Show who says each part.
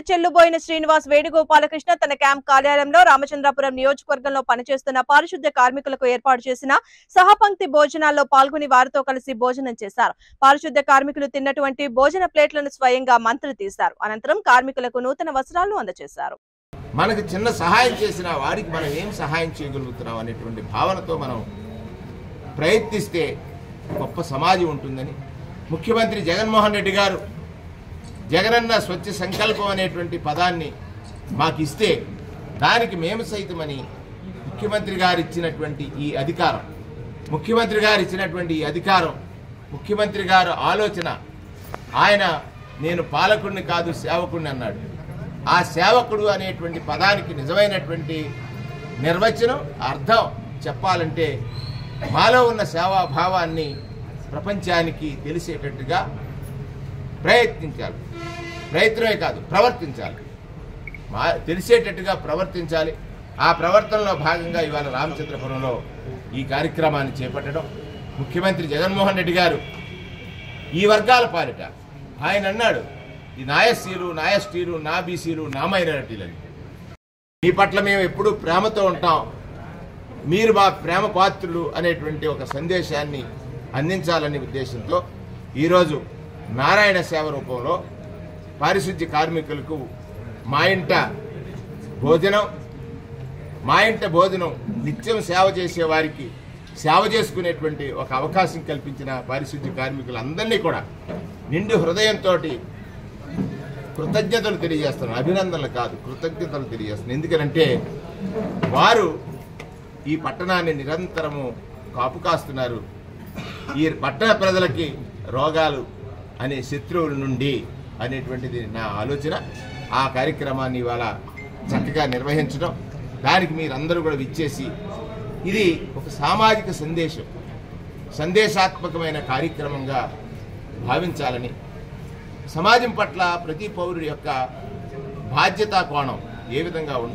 Speaker 1: చెల్లుబోయిన శ్రీనివాస్ వేణుగోపాలకృష్ణ తన క్యాంప్ కార్యాలయంలో రామచంద్రాపురం నియోజకవర్గంలో పనిచేస్తున్న పారిశుద్ధ్య కార్మికులకు ఏర్పాటు చేసిన సహపంక్తి భోజనాల్లో పాల్గొని వారితో కలిసి భోజనం చేశారు పారిశుద్ధ్య కార్మికులు తిన్నటువంటి భోజన ప్లేట్లను స్వయంగా మంత్రి తీశారు అనంతరం కార్మికులకు నూతన వస్త్రాలను అందజేశారు
Speaker 2: మనకు చిన్న సహాయం చేసిన వారికి మనం ఏం సహాయం చేయగలుగుతున్నాం అనేటువంటి భావనతో మనం ప్రయత్నిస్తే గొప్ప సమాజం ఉంటుందని ముఖ్యమంత్రి జగన్మోహన్ రెడ్డి గారు జగనన్న స్వచ్ఛ సంకల్పం అనేటువంటి పదాన్ని మాకు ఇస్తే దానికి మేము సైతమని ముఖ్యమంత్రి గారు ఇచ్చినటువంటి ఈ అధికారం ముఖ్యమంత్రి గారు ఇచ్చినటువంటి ఈ అధికారం ముఖ్యమంత్రి గారు ఆలోచన ఆయన నేను పాలకుడిని కాదు సేవకుడిని అన్నాడు ఆ సేవకుడు అనేటువంటి పదానికి నిజమైనటువంటి నిర్వచనం అర్థం చెప్పాలంటే మాలో ఉన్న సేవాభావాన్ని ప్రపంచానికి తెలిసేటట్టుగా ప్రయత్నించాలి ప్రయత్నమే కాదు ప్రవర్తించాలి మా తెలిసేటట్టుగా ప్రవర్తించాలి ఆ ప్రవర్తనలో భాగంగా ఇవాళ రామచంద్రపురంలో ఈ కార్యక్రమాన్ని చేపట్టడం ముఖ్యమంత్రి జగన్మోహన్ రెడ్డి గారు ఈ వర్గాల పాలిట ఆయన అన్నాడు ఈ నాయస్సీలు నాయస్టీలు నా బీసీలు నా మైనారిటీలని మీ పట్ల మేము ఎప్పుడూ ప్రేమతో ఉంటాం మీరు మా ప్రేమ పాత్రులు అనేటువంటి ఒక సందేశాన్ని అందించాలనే ఉద్దేశంతో ఈరోజు నారాయణ సేవ రూపంలో పారిశుద్ధ్య కార్మికులకు మా ఇంట భోజనం మా ఇంట భోజనం నిత్యం సేవ చేసే వారికి సేవ చేసుకునేటువంటి ఒక అవకాశం కల్పించిన పారిశుద్ధ్య కార్మికులందరినీ కూడా నిండు హృదయంతో కృతజ్ఞతలు తెలియజేస్తున్నాను అభినందనలు కాదు కృతజ్ఞతలు తెలియజేస్తున్నాను ఎందుకనంటే వారు ఈ పట్టణాన్ని నిరంతరము కాపు కాస్తున్నారు ఈ పట్టణ ప్రజలకి రోగాలు అనే శత్రువుల నుండి అనేటువంటిది నా ఆలోచన ఆ కార్యక్రమాన్ని ఇవాళ చక్కగా నిర్వహించడం దానికి మీరందరూ కూడా విచ్చేసి ఇది ఒక సామాజిక సందేశం సందేశాత్మకమైన కార్యక్రమంగా భావించాలని సమాజం పట్ల ప్రతి పౌరుడి యొక్క బాధ్యతా కోణం ఏ విధంగా ఉండాలి